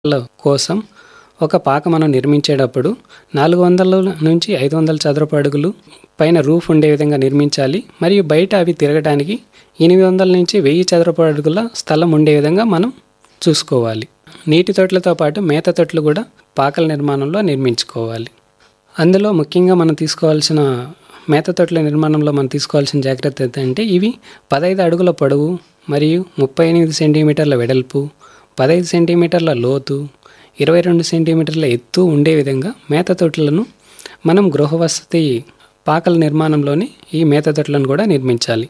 ల కోసం ఒక పాక మనం నిర్మించేటప్పుడు నాలుగు వందల నుంచి ఐదు వందల చదరపు అడుగులు పైన రూఫ్ ఉండే విధంగా నిర్మించాలి మరియు బయట అవి తిరగడానికి ఎనిమిది వందల నుంచి వెయ్యి చదరపు అడుగుల స్థలం ఉండే విధంగా మనం చూసుకోవాలి నీటి తొట్లతో పాటు మేత తొట్లు కూడా పాకల నిర్మాణంలో నిర్మించుకోవాలి అందులో ముఖ్యంగా మనం తీసుకోవాల్సిన మేత తొట్ల నిర్మాణంలో మనం తీసుకోవాల్సిన జాగ్రత్త ఏంటంటే ఇవి పదహైదు అడుగుల పొడవు మరియు ముప్పై ఎనిమిది సెంటీమీటర్ల వెడల్పు పదహైదు సెంటీమీటర్ల లోతు ఇరవై రెండు సెంటీమీటర్ల ఎత్తు ఉండే విధంగా మేత తొట్లను మనం గృహవసతి పాకల నిర్మాణంలోని ఈ మేత తొట్లను కూడా నిర్మించాలి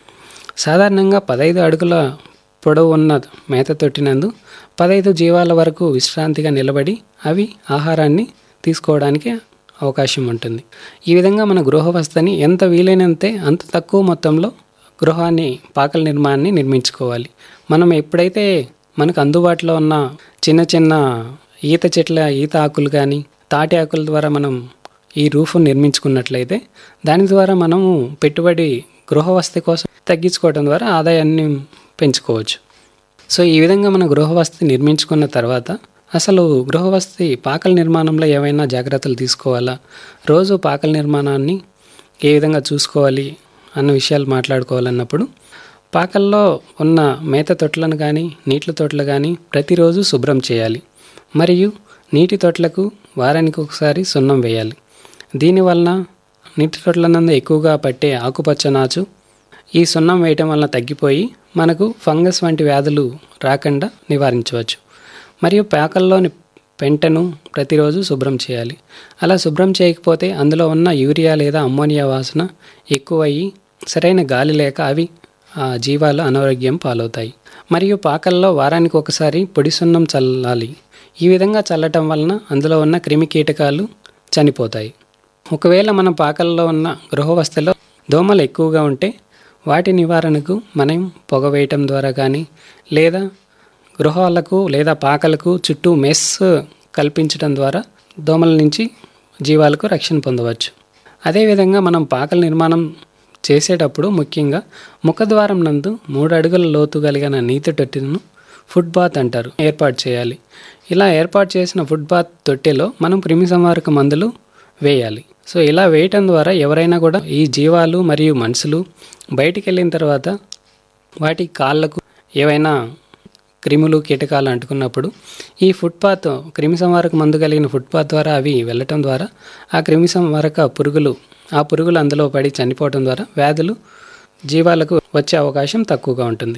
సాధారణంగా పదహైదు అడుగుల పొడవు ఉన్న మేత తొట్టినందు పదహైదు జీవాల వరకు విశ్రాంతిగా నిలబడి అవి ఆహారాన్ని తీసుకోవడానికి అవకాశం ఉంటుంది ఈ విధంగా మన గృహవస్థని ఎంత వీలైనంతే అంత తక్కువ మొత్తంలో గృహాన్ని పాకల నిర్మాణాన్ని నిర్మించుకోవాలి మనం ఎప్పుడైతే మనకు అందుబాటులో ఉన్న చిన్న చిన్న ఈత చెట్ల ఈత ఆకులు కానీ తాటి ఆకుల ద్వారా మనం ఈ రూఫ్ నిర్మించుకున్నట్లయితే దాని ద్వారా మనము పెట్టుబడి గృహవసతి కోసం తగ్గించుకోవడం ద్వారా ఆదాయాన్ని పెంచుకోవచ్చు సో ఈ విధంగా మన గృహవసతి నిర్మించుకున్న తర్వాత అసలు గృహవసతి పాకల నిర్మాణంలో ఏవైనా జాగ్రత్తలు తీసుకోవాలా రోజు పాకల నిర్మాణాన్ని ఏ విధంగా చూసుకోవాలి అన్న విషయాలు మాట్లాడుకోవాలన్నప్పుడు పాకల్లో ఉన్న మేత తొట్లను కానీ నీటి తొట్లు కానీ ప్రతిరోజు శుభ్రం చేయాలి మరియు నీటి తొట్లకు వారానికి ఒకసారి సున్నం వేయాలి దీనివలన నీటి తొట్ల నందు ఎక్కువగా పట్టే ఆకుపచ్చ నాచు ఈ సున్నం వేయటం వలన తగ్గిపోయి మనకు ఫంగస్ వంటి వ్యాధులు రాకుండా నివారించవచ్చు మరియు పాకల్లోని పెంటను ప్రతిరోజు శుభ్రం చేయాలి అలా శుభ్రం చేయకపోతే అందులో ఉన్న యూరియా లేదా అమ్మోనియా వాసన ఎక్కువయ్యి సరైన గాలి లేక అవి ఆ జీవాలు అనారోగ్యం పాలవుతాయి మరియు పాకల్లో వారానికి ఒకసారి పొడి సున్నం చల్లాలి ఈ విధంగా చల్లటం వలన అందులో ఉన్న క్రిమి కీటకాలు చనిపోతాయి ఒకవేళ మన పాకల్లో ఉన్న గృహవస్థలో దోమలు ఎక్కువగా ఉంటే వాటి నివారణకు మనం పొగ వేయటం ద్వారా కానీ లేదా గృహాలకు లేదా పాకలకు చుట్టూ మెస్ కల్పించడం ద్వారా దోమల నుంచి జీవాలకు రక్షణ పొందవచ్చు అదేవిధంగా మనం పాకల నిర్మాణం చేసేటప్పుడు ముఖ్యంగా ముఖద్వారం నందు మూడు అడుగుల లోతు కలిగిన నీటి తొట్టెను ఫుడ్ బాత్ అంటారు ఏర్పాటు చేయాలి ఇలా ఏర్పాటు చేసిన ఫుడ్ బాత్ తొట్టెలో మనం క్రిమి సంహారక మందులు వేయాలి సో ఇలా వేయటం ద్వారా ఎవరైనా కూడా ఈ జీవాలు మరియు మనుషులు బయటికి వెళ్ళిన తర్వాత వాటి కాళ్ళకు ఏవైనా క్రిములు కీటకాలు అంటుకున్నప్పుడు ఈ ఫుట్పాత్ క్రిమి సంహారక మందు కలిగిన ఫుట్పాత్ ద్వారా అవి వెళ్ళటం ద్వారా ఆ క్రిమి సంహారక పురుగులు ఆ పురుగులు అందులో పడి చనిపోవటం ద్వారా వ్యాధులు జీవాలకు వచ్చే అవకాశం తక్కువగా ఉంటుంది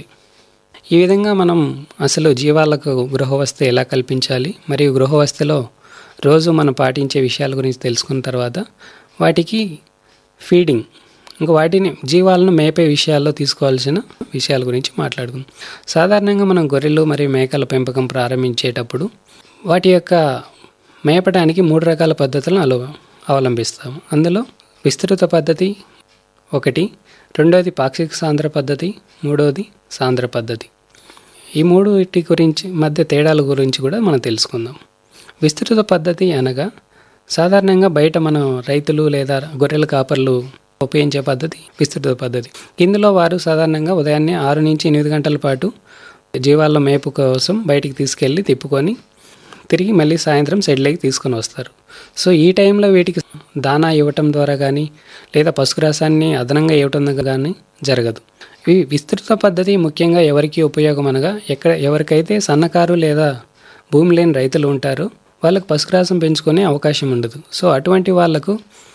ఈ విధంగా మనం అసలు జీవాలకు గృహవస్థ ఎలా కల్పించాలి మరియు గృహవస్థలో రోజు మనం పాటించే విషయాల గురించి తెలుసుకున్న తర్వాత వాటికి ఫీడింగ్ ఇంకా వాటిని జీవాలను మేపే విషయాల్లో తీసుకోవాల్సిన విషయాల గురించి మాట్లాడుకుందాం సాధారణంగా మనం గొర్రెలు మరియు మేకల పెంపకం ప్రారంభించేటప్పుడు వాటి యొక్క మేపడానికి మూడు రకాల పద్ధతులను అలో అవలంబిస్తాము అందులో విస్తృత పద్ధతి ఒకటి రెండోది పాక్షిక సాంద్ర పద్ధతి మూడోది సాంద్ర పద్ధతి ఈ మూడు వీటి గురించి మధ్య తేడాల గురించి కూడా మనం తెలుసుకుందాం విస్తృత పద్ధతి అనగా సాధారణంగా బయట మనం రైతులు లేదా గొర్రెల కాపర్లు ఉపయోగించే పద్ధతి విస్తృత పద్ధతి ఇందులో వారు సాధారణంగా ఉదయాన్నే ఆరు నుంచి ఎనిమిది గంటల పాటు జీవాల మేపు కోసం బయటికి తీసుకెళ్ళి తిప్పుకొని తిరిగి మళ్ళీ సాయంత్రం షెడ్లోకి తీసుకొని వస్తారు సో ఈ టైంలో వీటికి దానా ఇవ్వటం ద్వారా కానీ లేదా పశుగ్రాసాన్ని అదనంగా ఇవ్వటం కానీ జరగదు ఈ విస్తృత పద్ధతి ముఖ్యంగా ఎవరికి ఉపయోగం అనగా ఎక్కడ ఎవరికైతే సన్నకారు లేదా భూమి లేని రైతులు ఉంటారో వాళ్ళకు పశుగ్రాసం పెంచుకునే అవకాశం ఉండదు సో అటువంటి వాళ్లకు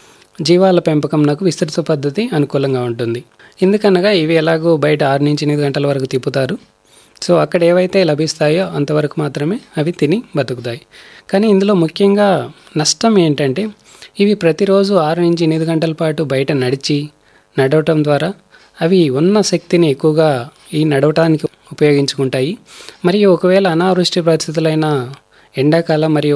జీవాల పెంపకం నాకు విస్తృత పద్ధతి అనుకూలంగా ఉంటుంది ఎందుకనగా ఇవి ఎలాగో బయట ఆరు నుంచి ఎనిమిది గంటల వరకు తిప్పుతారు సో అక్కడ ఏవైతే లభిస్తాయో అంతవరకు మాత్రమే అవి తిని బతుకుతాయి కానీ ఇందులో ముఖ్యంగా నష్టం ఏంటంటే ఇవి ప్రతిరోజు ఆరు నుంచి ఎనిమిది గంటల పాటు బయట నడిచి నడవటం ద్వారా అవి ఉన్న శక్తిని ఎక్కువగా ఈ నడవటానికి ఉపయోగించుకుంటాయి మరియు ఒకవేళ అనావృష్టి పరిస్థితులైన ఎండాకాలం మరియు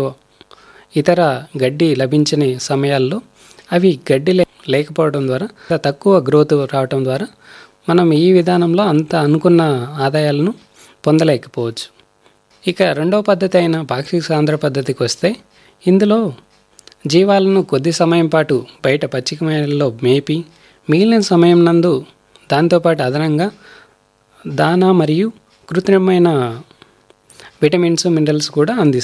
ఇతర గడ్డి లభించని సమయాల్లో అవి గడ్డి లేకపోవడం ద్వారా తక్కువ గ్రోత్ రావటం ద్వారా మనం ఈ విధానంలో అంత అనుకున్న ఆదాయాలను పొందలేకపోవచ్చు ఇక రెండవ పద్ధతి అయిన పాక్షిక సాంద్ర పద్ధతికి వస్తే ఇందులో జీవాలను కొద్ది సమయం పాటు బయట పచ్చిక మేడల్లో మేపి మిగిలిన సమయం నందు దాంతోపాటు అదనంగా దానా మరియు కృత్రిమమైన విటమిన్స్ మినరల్స్ కూడా అందిస్తుంది